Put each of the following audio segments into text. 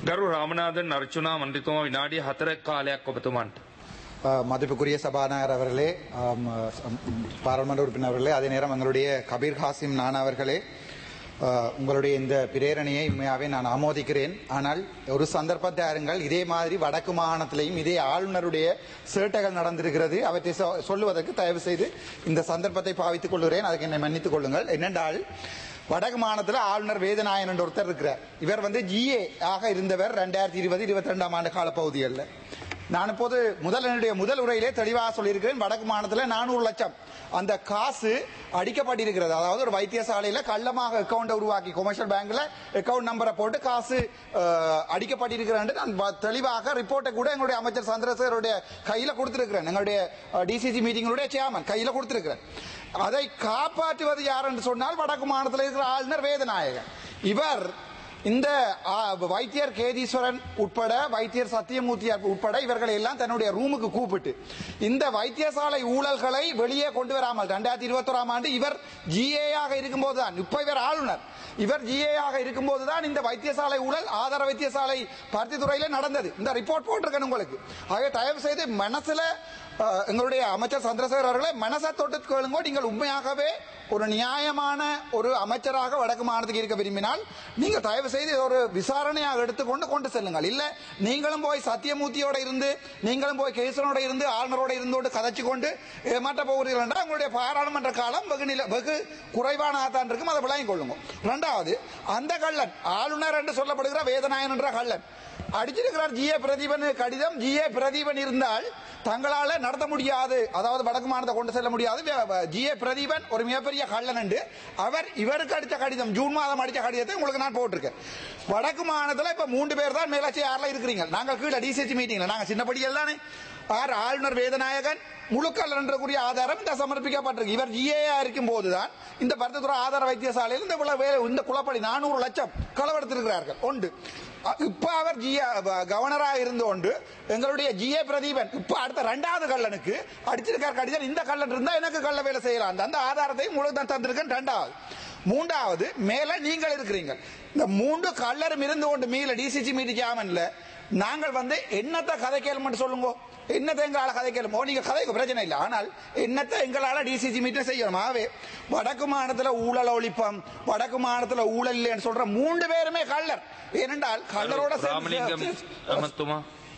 ගරු රාමනාදන් අර්චුනා මන්ත්‍රීතුමා විනාඩිය 4ක් කාලයක් ඔබතුමන්ට. அஹ், மதிப்புக்குரிய சபாநாயகர் அவர்களே ஆம், அஹ், பாராளுமன்ற உறுப்பினர் அவர்களே அதே நேரம் எங்களுடைய கபீர் ஹாசிம் நானா அவர்களே அஹ், உங்களுடைய இந்த பிரேரணையை உண்மையாகவே நான் ஆமோதிக்கிறேன் ஆனால் ஒரு சந்தர்ப்பத்தை அருங்கள் இதே மாதிரி வடக்கு மாகாணத்திலையும் இதே ஆளுநருடைய சேட்டைகள் நடந்திருக்கிறது அவற்றை சொ- சொல்லுவதற்கு தயவு செய்து இந்த சந்தர்ப்பத்தை பாவித்துக் கொள்கிறேன் அதுக்கு என்னை மன்னித்துக் கொள்ளுங்கள் என்னென்றால் வடக்கு மாநிலத்தில் ஆளுநர் வேதநாயன் என்ற ஒருத்தர் இருக்கிறார் இவர் வந்து ஜிஏ ஆக இருந்தவர் ரெண்டாயிரத்தி இருபது இருபத்தி ரெண்டாம் ஆண்டு காலப்பகுதிகளில் நான் இப்போது முதல் என்னுடைய முதல் உரையிலே தெளிவாக சொல்லியிருக்கிறேன் வடக்கு மாநிலத்தில் நானூறு லட்சம் அந்த காசு அடிக்கப்பட்டிருக்கிறது அதாவது ஒரு வைத்தியசாலையில கள்ளமாக அக்கௌண்ட் உருவாக்கி கொமர்ஷியல் பேங்க்ல அக்கௌண்ட் நம்பரை போட்டு காசு அஹ், அடிக்கப்பட்டிருக்கிறது நான் வ- தெளிவாக ரிப்போர்ட்டை கூட எங்களுடைய அமைச்சர் சந்திரசேகருடைய கையில கொடுத்திருக்கிறேன் எங்களுடைய டிசிசி மீட்டிங்களுடைய சேர்மன் கையில கொடுத்திருக்கிறேன் அதை காப்பாற்றுவது யார் என்று சொன்னால் வடக்கு மாநிலத்தில் இருக்கிற ஆளுநர் வேதநாயகன் இவர் இந்த ஆ, வைத்தியர் கேதீஸ்வரன் உட்பட வைத்தியர் சத்தியமூர்த்தியார் உட்பட இவர்களை எல்லாம் தன்னுடைய ரூமுக்கு கூப்பிட்டு இந்த வைத்தியசாலை ஊழல்களை வெளியே கொண்டு வராமல் ரெண்டாயிரத்தி இருபத்தோராம் ஆண்டு இவர் ஜிஏ ஆக இருக்கும்போது தான் இப்ப இவர் ஆளுநர் இவர் ஜிஏ ஆக இருக்கும்போது தான் இந்த வைத்தியசாலை ஊழல் ஆதார வைத்தியசாலை பருத்தித்துறையில நடந்தது இந்த ரிப்போர்ட் போட்டிருக்கேன் உங்களுக்கு ஆகவே தயவு செய்து மனசுல அஹ், எங்களுடைய அமைச்சர் சந்திரசேகர் அவர்களை மனசை தொட்டு கேளுங்கோ நீங்கள் உண்மையாகவே ஒரு நியாயமான ஒரு அமைச்சராக வடக்கு மாநிலத்துக்கு இருக்க விரும்பினால் நீங்க தயவு செய்து இதை ஒரு விசாரணையாக எடுத்துக்கொண்டு கொண்டு செல்லுங்கள் இல்ல நீங்களும் போய் சத்தியமூர்த்தியோட இருந்து நீங்களும் போய் கேசவனோட இருந்து ஆளுநரோட இருந்து கொண்டு கதைச்சு கொண்டு ஏமாற்ற போகிறீர்கள் என்றால் உங்களுடைய பாராளுமன்ற காலம் வெகு நில வெகு குறைவானதாக தான் இருக்கும் அதை விளங்கிக் கொள்ளுங்க ரெண்டாவது அந்த கள்ளன் ஆளுநர் என்று சொல்லப்படுகிற வேதநாயன் என்ற கள்ளன் அடிச்சிருக்கிறார் ஜிஏ பிரதீபன் கடிதம் ஜிஏ பிரதீபன் இருந்தால் தங்களால நடத்த முடியாது அதாவது வடக்கு மாநிலத்தை கொண்டு செல்ல முடியாது ஜிஏ பிரதீபன் ஒரு மிகப்பெரிய கள்ளன் என்று அவர் இவருக்கு அடித்த கடிதம் ஜூன் மாதம் அடித்த கடிதத்தை உங்களுக்கு நான் போட்டிருக்கேன் வடக்கு மாநிலத்தில் இப்ப மூன்று பேர் தான் மேலாட்சி யாரில் இருக்கிறீங்க நாங்கள் கீழே டிசிசி மீட்டிங்ல நாங்க சின்னப்படியில் தானே ஆர் ஆளுநர் வேதநாயகன் முழுக்கல் என்றக்கூடிய ஆதாரம் இந்த சமர்ப்பிக்கப்பட்டிருக்கு இவர் ஜிஏஆ இருக்கும் போதுதான் இந்த பருத்தத்துறை ஆதார வைத்தியசாலையில் இந்த விள- வே- இந்த குளப்படி நானூறு லட்சம் களவெடுத்திருக்கிறார்கள் ஒன்று அ- இப்ப அவர் ஜிஏ கவர்னராக இருந்து கொண்டு எங்களுடைய ஜிஏ பிரதீபன் இப்ப அடுத்த ரெண்டாவது கள்ளனுக்கு அடிச்சிருக்கார் கடிதம் இந்த கள்ளன் இருந்தா எனக்கு கள்ள வேலை செய்யலாம் அந்த- அந்த ஆதாரத்தை உங்களுக்கு தான் தந்திருக்கேன் ரெண்டாவது மூன்றாவது மேல நீங்கள் இருக்கிறீங்க இந்த மூன்று கள்ளரும் இருந்து கொண்டு மீல டிசிசி மீட்டி ஜாமன்ல நாங்கள் வந்து என்னத்தை கதை கேளுமென்று சொல்லுங்க என்னத்தை எங்களால கதை கேளுமோ நீங்க கதைக்கு பிரச்சனை இல்லை ஆனால் என்னத்தை எங்களால டிசிசி மீட்டர் செய்யணும் ஆகவே வடக்கு மாநிலத்துல ஊழல் ஒழிப்பம் வடக்கு மாநிலத்துல ஊழல் இல்லைன்னு சொல்ற மூன்று பேருமே கள்ளர் ஏனென்றால் கள்ளரோட රාමලිංගම් சேர்ந்து ඇමත්තුමා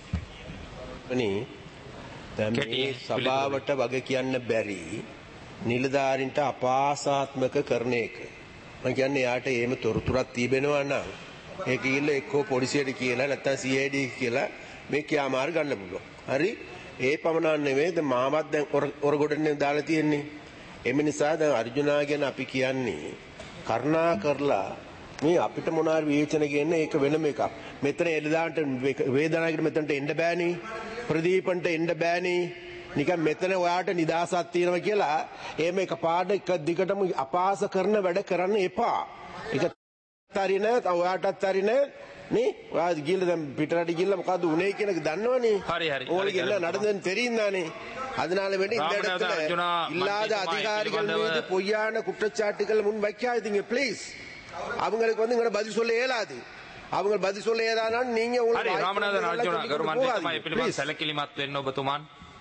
වනි දැන් මේ කෙටි සභාවට වග කියන්න බැරි නිලධාරින්ට අපාසාත්මක කරන එක. මම කියන්නේ යාට එහෙම තොරතුරක් තිබෙනවා නම් ඒක ගිහිල්ලා එක්කෝ පොලිසියට කියලා නැත්නම් CID කියලා මේ ක්‍යාමාර ගන්න පුළුවන්. හරි? ඒ පමණක් නෙවෙයි දැන් මාමත් දැන් ඔරගොඩනේ දාලා තියෙන්නේ. එම නිසා දැන් අර්ජුනා ගැන අපි කියන්නේ කරුණා කරලා මේ අපිට මොනාර විවේචන ගන්න ඒක වෙනම එකක්. මෙතන එළදාන්ට වේදනාවකට මෙතනට එන්න බෑනේ. ප්‍රදීපන්ට එන්න බෑනේ. නිකන් මෙතන ඔයාට නිදාසක් තියෙනවා කියලා එහෙම එකපාරට එක දිගටම අපාස කරන වැඩ කරන්න එපා. ඒක හරි නෑ ඔයාටත් හරි නෑ නේ ඔයා ගිහලා දැන් පිටරට ගිහලා මොකද්ද උනේ කියන එක දන්නවනේ හරி, ஹரி. உங்களுக்கு ஹரி, என்ன ஹரி. நடந்ததுன்னு தெரியும் தானே அதனால வேண்டி இந்த ராமநாதன் இடத்துல அர்ஜுனா இல்லாத மந்திரித்துவமா அதிகாரிகள் இப்படி மீது வந்தவ- பொய்யான குற்றச்சாட்டுகள் முன் வைக்காதீங்க ப்ளீஸ் அவங்களுக்கு வந்து இங்க பதில் சொல்ல இயலாது அவங்க பதில் சொல்ல ஏதானாலும் நீங்க හරි உங்களுக்கு රාමනාදන් අර්ජුනා ගරු මන්ත්‍රීතුමා ඒ පිළිබඳ Please. සැලකිලිමත් වෙන්න ඔබතුමාන්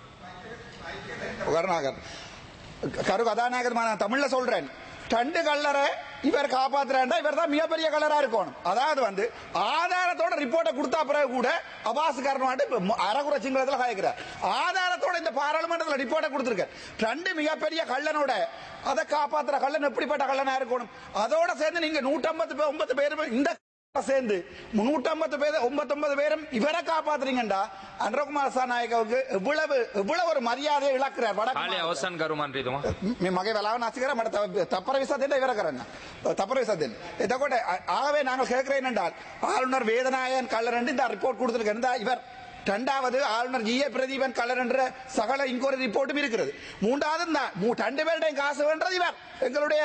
கருணாகர் கரு கதாநாயகர் நான் தமிழ்ல சொல்றேன் ரெண்டு கல்லரை இவர் காப்பாத்துறாண்டா இவர் தான் மிகப்பெரிய கலரா இருக்கணும் அதாவது வந்து ஆதாரத்தோட ரிப்போர்ட்டை கொடுத்தா பிறகு கூட அபாஸ் காரணமாட்டு அறகுற சிங்களத்துல காய்க்கிறார் ஆதாரத்தோட இந்த பாராளுமன்றத்தில் ரிப்போர்ட்டை கொடுத்திருக்க ரெண்டு மிகப்பெரிய கள்ளனோட அதை காப்பாத்துற கள்ளன் எப்படிப்பட்ட கள்ளனா இருக்கணும் அதோட சேர்ந்து நீங்க நூற்றம்பது பே- ஒன்பது பேர் இந்த சேர்ந்து நூற்றம்பது பேர் ஒன்பத்தொன்பது பேரும் இவரை காப்பாத்துறீங்கடா அன்றகுமார் சாநாயகவுக்கு எவ்வளவு எவ்வளவு ஒரு மரியாதையை இழக்கிறார் வடக்கு කාලය මාநிலத்தில். අවසන් ගරු මන්ත්‍රීතුමා මේ මගේ වෙලාව නැති කර මට තව තප්පර විසක් දෙන්න ඉවර කරන්න. තප්පර විසක් දෙන්න. එතකොට අ- ஆகவே நாங்கள் கேட்கிறேன் என்றால் ஆளுநர் வேதநாயகன் கல்லர் என்று இந்த ரிப்போர்ட் கொடுத்திருக்க இந்த இவர் இரண்டாவது ஆளுநர் ஜி ஏ பிரதீபன் கல்லர் என்ற சகல இன்கொயரி ரிப்போர்ட்டும் இருக்கிறது மூன்றாவது இந்த மூ- ரெண்டு பேருடைய காசு வென்றது இவர் எங்களுடைய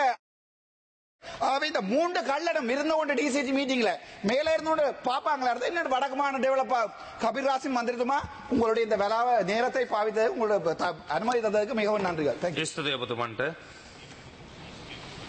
ஆகவே இந்த மூன்று கல்லடம் இருந்து கொண்டு டிசிசி மீட்டிங்ல மேல இருந்து கொண்டு பாப்பாங்களா இருந்தா இன்னும் வடக்குமான டெவலப் கபீர் ராசி மந்திரித்துமா உங்களுடைய இந்த வேளாவ நேரத்தை பாவித்தது உங்களுடைய த- அனுமதி தந்ததுக்கு மிகவும் நன்றிகள் தேங்க்யூ ස්තුතියි ඔබතුමන්ට